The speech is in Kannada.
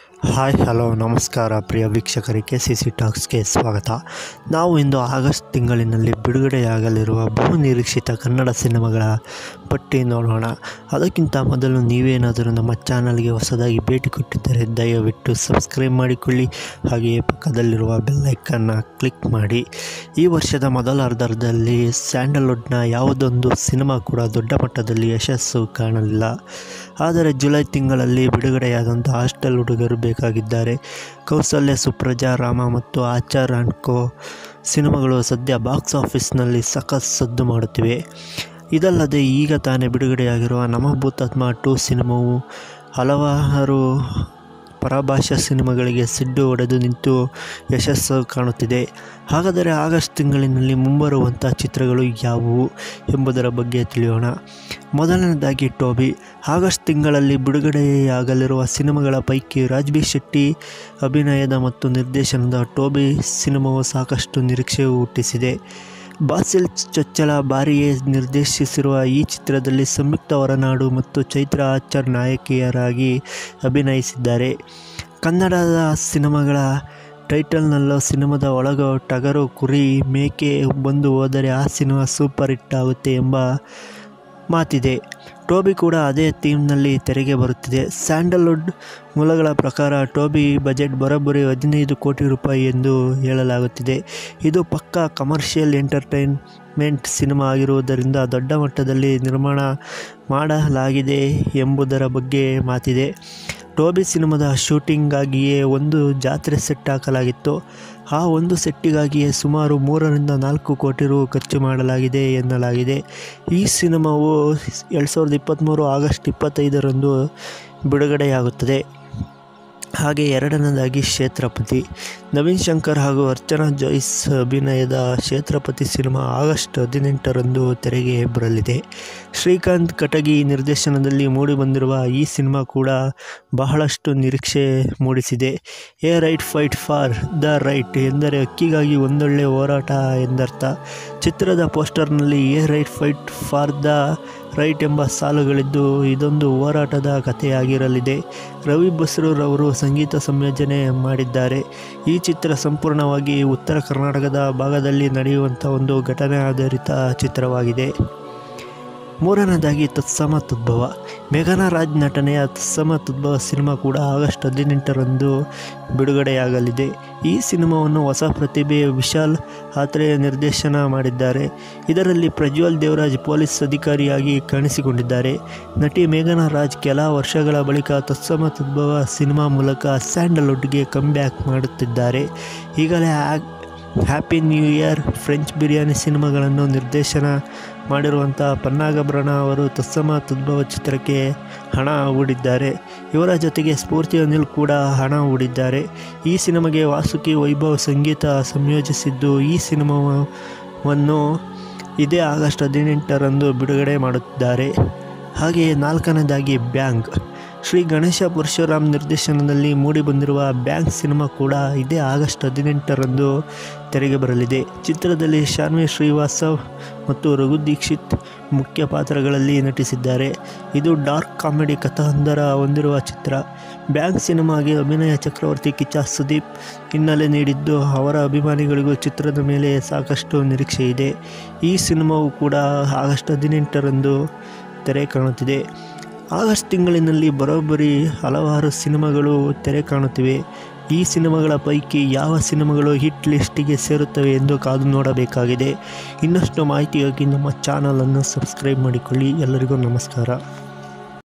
ಹಾಯ್ ಹಲೋ ನಮಸ್ಕಾರ ಪ್ರಿಯ ವೀಕ್ಷಕರಿಗೆ ಸಿ ಸಿ ಟಾಕ್ಸ್ಗೆ ಸ್ವಾಗತ ನಾವು ಇಂದು ಆಗಸ್ಟ್ ತಿಂಗಳಿನಲ್ಲಿ ಬಿಡುಗಡೆಯಾಗಲಿರುವ ಬಹು ನಿರೀಕ್ಷಿತ ಕನ್ನಡ ಸಿನಿಮಾಗಳ ಪಟ್ಟಿ ನೋಡೋಣ ಅದಕ್ಕಿಂತ ಮೊದಲು ನೀವೇನಾದರೂ ನಮ್ಮ ಚಾನಲ್ಗೆ ಹೊಸದಾಗಿ ಭೇಟಿ ಕೊಟ್ಟಿದ್ದರೆ ದಯವಿಟ್ಟು ಸಬ್ಸ್ಕ್ರೈಬ್ ಮಾಡಿಕೊಳ್ಳಿ ಹಾಗೆಯೇ ಪಕ್ಕದಲ್ಲಿರುವ ಬೆಲ್ಲೈಕನ್ನ ಕ್ಲಿಕ್ ಮಾಡಿ ಈ ವರ್ಷದ ಮೊದಲ ಅರ್ಧದಲ್ಲಿ ಸ್ಯಾಂಡಲ್ವುಡ್ನ ಯಾವುದೊಂದು ಸಿನಿಮಾ ಕೂಡ ದೊಡ್ಡ ಮಟ್ಟದಲ್ಲಿ ಯಶಸ್ಸು ಕಾಣಲಿಲ್ಲ ಆದರೆ ಜುಲೈ ತಿಂಗಳಲ್ಲಿ ಬಿಡುಗಡೆಯಾದಂಥ ಹಾಸ್ಟೆಲ್ ಹುಡುಗರು ಬೇಕಾಗಿದ್ದಾರೆ ಕೌಸಲ್ಯ ಸುಪ್ರಜಾ ರಾಮ ಮತ್ತು ಆಚಾರ್ ಆ್ಯಂಡ್ ಕೋ ಸಿನಿಮಾಗಳು ಸದ್ಯ ಬಾಕ್ಸ್ ಆಫೀಸ್ನಲ್ಲಿ ಸಖತ್ ಸದ್ದು ಮಾಡುತ್ತಿವೆ ಇದಲ್ಲದೆ ಈಗ ತಾನೇ ಬಿಡುಗಡೆಯಾಗಿರುವ ನಮ ಭೂತಾತ್ಮ ಟೂ ಸಿನಿಮಾವು ಹಲವಾರು ಪರಭಾಷಾ ಸಿನಿಮಾಗಳಿಗೆ ಸಿಡ್ಡು ಹೊಡೆದು ನಿಂತು ಯಶಸ್ಸು ಕಾಣುತ್ತಿದೆ ಹಾಗಾದರೆ ಆಗಸ್ಟ್ ತಿಂಗಳಿನಲ್ಲಿ ಮುಂಬರುವಂಥ ಚಿತ್ರಗಳು ಯಾವುವು ಎಂಬುದರ ಬಗ್ಗೆ ತಿಳಿಯೋಣ ಮೊದಲನೇದಾಗಿ ಟೋಬಿ ಆಗಸ್ಟ್ ತಿಂಗಳಲ್ಲಿ ಬಿಡುಗಡೆಯಾಗಲಿರುವ ಸಿನಿಮಾಗಳ ಪೈಕಿ ರಾಜ್ಬಿ ಶೆಟ್ಟಿ ಅಭಿನಯದ ಮತ್ತು ನಿರ್ದೇಶನದ ಟೋಬಿ ಸಿನಿಮಾವು ಸಾಕಷ್ಟು ನಿರೀಕ್ಷೆ ಹುಟ್ಟಿಸಿದೆ ಬಾಸಿಲ್ ಚೊಚ್ಚಲ ಬಾರಿಯೇ ನಿರ್ದೇಶಿಸಿರುವ ಈ ಚಿತ್ರದಲ್ಲಿ ಸಂಯುಕ್ತ ಹೊರನಾಡು ಮತ್ತು ಚೈತ್ರ ಆಚಾರ್ ನಾಯಕಿಯರಾಗಿ ಅಭಿನಯಿಸಿದ್ದಾರೆ ಕನ್ನಡದ ಸಿನಿಮಾಗಳ ಟೈಟಲ್ನಲ್ಲೂ ಸಿನಿಮಾದ ಒಳಗ ಟಗರು ಕುರಿ ಮೇಕೆ ಬಂದು ಹೋದರೆ ಆ ಸಿನಿಮಾ ಸೂಪರ್ ಹಿಟ್ ಆಗುತ್ತೆ ಎಂಬ ಮಾತಿದೆ ಟೋಬಿ ಕೂಡ ಅದೇ ಥೀಮ್ನಲ್ಲಿ ತೆರೆಗೆ ಬರುತ್ತಿದೆ ಸ್ಯಾಂಡಲ್ವುಡ್ ಮೂಲಗಳ ಪ್ರಕಾರ ಟೋಬಿ ಬಜೆಟ್ ಬರೋಬ್ಬರಿ ಹದಿನೈದು ಕೋಟಿ ರೂಪಾಯಿ ಎಂದು ಹೇಳಲಾಗುತ್ತಿದೆ ಇದು ಪಕ್ಕಾ ಕಮರ್ಷಿಯಲ್ ಎಂಟರ್ಟೈನ್ಮೆಂಟ್ ಸಿನಿಮಾ ಆಗಿರುವುದರಿಂದ ದೊಡ್ಡ ಮಟ್ಟದಲ್ಲಿ ನಿರ್ಮಾಣ ಮಾಡಲಾಗಿದೆ ಎಂಬುದರ ಬಗ್ಗೆ ಮಾತಿದೆ ಟೋಬಿ ಸಿನಿಮಾದ ಶೂಟಿಂಗ್ಗಾಗಿಯೇ ಒಂದು ಜಾತ್ರೆ ಸೆಟ್ ಹಾಕಲಾಗಿತ್ತು ಆ ಒಂದು ಸೆಟ್ಟಿಗಾಗಿಯೇ ಸುಮಾರು ಮೂರರಿಂದ ನಾಲ್ಕು ಕೋಟಿ ರು ಖರ್ಚು ಮಾಡಲಾಗಿದೆ ಎನ್ನಲಾಗಿದೆ ಈ ಸಿನಿಮಾವು ಎರಡು ಸಾವಿರದ ಇಪ್ಪತ್ತ್ಮೂರು ಆಗಸ್ಟ್ ಇಪ್ಪತ್ತೈದರಂದು ಬಿಡುಗಡೆಯಾಗುತ್ತದೆ ಹಾಗೆ ಎರಡನೇದಾಗಿ ಕ್ಷೇತ್ರಪತಿ ನವೀನ್ ಶಂಕರ್ ಹಾಗೂ ಅರ್ಚನಾ ಜೋಯ್ಸ್ ಅಭಿನಯದ ಕ್ಷೇತ್ರಪತಿ ಸಿನಿಮಾ ಆಗಸ್ಟ್ ಹದಿನೆಂಟರಂದು ತೆರೆಗೆ ಬರಲಿದೆ ಶ್ರೀಕಾಂತ್ ಕಟಗಿ ನಿರ್ದೇಶನದಲ್ಲಿ ಮೂಡಿಬಂದಿರುವ ಈ ಸಿನಿಮಾ ಕೂಡ ಬಹಳಷ್ಟು ನಿರೀಕ್ಷೆ ಮೂಡಿಸಿದೆ a right fight for the right ಎಂದರೆ ಅಕ್ಕಿಗಾಗಿ ಒಂದೊಳ್ಳೆ ಹೋರಾಟ ಎಂದರ್ಥ ಚಿತ್ರದ ಪೋಸ್ಟರ್ನಲ್ಲಿ a right fight for the right ಎಂಬ ಸಾಲುಗಳಿದ್ದು ಇದೊಂದು ಹೋರಾಟದ ಕಥೆಯಾಗಿರಲಿದೆ ರವಿ ಬಸ್ರೂರವರು ಸಂಗೀತ ಸಂಯೋಜನೆ ಮಾಡಿದ್ದಾರೆ ಈ ಚಿತ್ರ ಸಂಪೂರ್ಣವಾಗಿ ಉತ್ತರ ಕರ್ನಾಟಕದ ಭಾಗದಲ್ಲಿ ನಡೆಯುವಂಥ ಒಂದು ಘಟನೆ ಆಧಾರಿತ ಚಿತ್ರವಾಗಿದೆ ಮೂರನೇದಾಗಿ ತತ್ಸಮ ತದ್ಭವ ಮೇಘನಾ ರಾಜ್ ನಟನೆಯ ತತ್ಸಮ ತದ್ಭವ ಸಿನಿಮಾ ಕೂಡ ಆಗಸ್ಟ್ ಹದಿನೆಂಟರಂದು ಬಿಡುಗಡೆಯಾಗಲಿದೆ ಈ ಸಿನಿಮಾವನ್ನು ಹೊಸ ಪ್ರತಿಭೆ ವಿಶಾಲ್ ಆತ್ರೆ ನಿರ್ದೇಶನ ಮಾಡಿದ್ದಾರೆ ಇದರಲ್ಲಿ ಪ್ರಜ್ವಲ್ ದೇವರಾಜ್ ಪೊಲೀಸ್ ಅಧಿಕಾರಿಯಾಗಿ ಕಾಣಿಸಿಕೊಂಡಿದ್ದಾರೆ ನಟಿ ಮೇಘನಾ ರಾಜ್ ಕೆಲ ವರ್ಷಗಳ ಬಳಿಕ ತತ್ಸಮ ತದ್ಭವ ಸಿನಿಮಾ ಮೂಲಕ ಸ್ಯಾಂಡಲ್ವುಡ್ಗೆ ಕಮ್ಬ್ಯಾಕ್ ಮಾಡುತ್ತಿದ್ದಾರೆ ಈಗಲೇ Happy New Year French Biryani ಸಿನಿಮಾಗಳನ್ನು ನಿರ್ದೇಶನ ಮಾಡಿರುವಂಥ ಪನ್ನಾಗಭರಣ ಅವರು ತತ್ಸಮ ತದ್ಭವ ಚಿತ್ರಕ್ಕೆ ಹಣ ಹೂಡಿದ್ದಾರೆ ಇವರ ಜೊತೆಗೆ ಸ್ಫೂರ್ತಿ ಅನಿಲ್ ಕೂಡ ಹಣ ಹೂಡಿದ್ದಾರೆ ಈ ಸಿನಿಮಾಗೆ ವಾಸುಕಿ ವೈಭವ್ ಸಂಗೀತ ಸಂಯೋಜಿಸಿದ್ದು ಈ ಸಿನಿಮಾವನ್ನು ಇದೇ ಆಗಸ್ಟ್ ಹದಿನೆಂಟರಂದು ಬಿಡುಗಡೆ ಮಾಡುತ್ತಿದ್ದಾರೆ ಹಾಗೆಯೇ ನಾಲ್ಕನೇದಾಗಿ ಬ್ಯಾಂಕ್ ಶ್ರೀ ಗಣೇಶ ಪರಶುರಾಮ್ ನಿರ್ದೇಶನದಲ್ಲಿ ಮೂಡಿಬಂದಿರುವ ಬ್ಯಾಂಕ್ ಸಿನಿಮಾ ಕೂಡ ಇದೇ ಆಗಸ್ಟ್ ಹದಿನೆಂಟರಂದು ತೆರೆಗೆ ಬರಲಿದೆ ಚಿತ್ರದಲ್ಲಿ ಶಾನ್ವಿ ಶ್ರೀವಾಸ್ತವ್ ಮತ್ತು ರಘು ದೀಕ್ಷಿತ್ ಮುಖ್ಯ ಪಾತ್ರಗಳಲ್ಲಿ ನಟಿಸಿದ್ದಾರೆ ಇದು ಡಾರ್ಕ್ ಕಾಮಿಡಿ ಕಥಾಹಂದರ ಹೊಂದಿರುವ ಚಿತ್ರ ಬ್ಯಾಂಕ್ ಸಿನಿಮಾಗೆ ಅಭಿನಯ ಚಕ್ರವರ್ತಿ ಕಿಚ್ಚ ಸುದೀಪ್ ಹಿನ್ನೆಲೆ ನೀಡಿದ್ದು ಅವರ ಅಭಿಮಾನಿಗಳಿಗೂ ಚಿತ್ರದ ಮೇಲೆ ಸಾಕಷ್ಟು ನಿರೀಕ್ಷೆ ಇದೆ ಈ ಸಿನಿಮಾವು ಕೂಡ ಆಗಸ್ಟ್ ಹದಿನೆಂಟರಂದು ತೆರೆ ಕಾಣುತ್ತಿದೆ ಆಗಸ್ಟ್ ತಿಂಗಳಿನಲ್ಲಿ ಬರೋಬ್ಬರಿ ಹಲವಾರು ಸಿನಿಮಾಗಳು ತೆರೆ ಕಾಣುತ್ತಿವೆ ಈ ಸಿನಿಮಾಗಳ ಪೈಕಿ ಯಾವ ಸಿನಿಮಾಗಳು ಹಿಟ್ ಲಿಸ್ಟಿಗೆ ಸೇರುತ್ತವೆ ಎಂದು ಕಾದು ನೋಡಬೇಕಾಗಿದೆ ಇನ್ನಷ್ಟು ಮಾಹಿತಿಗಾಗಿ ನಮ್ಮ ಚಾನಲನ್ನು ಸಬ್ಸ್ಕ್ರೈಬ್ ಮಾಡಿಕೊಳ್ಳಿ ಎಲ್ಲರಿಗೂ ನಮಸ್ಕಾರ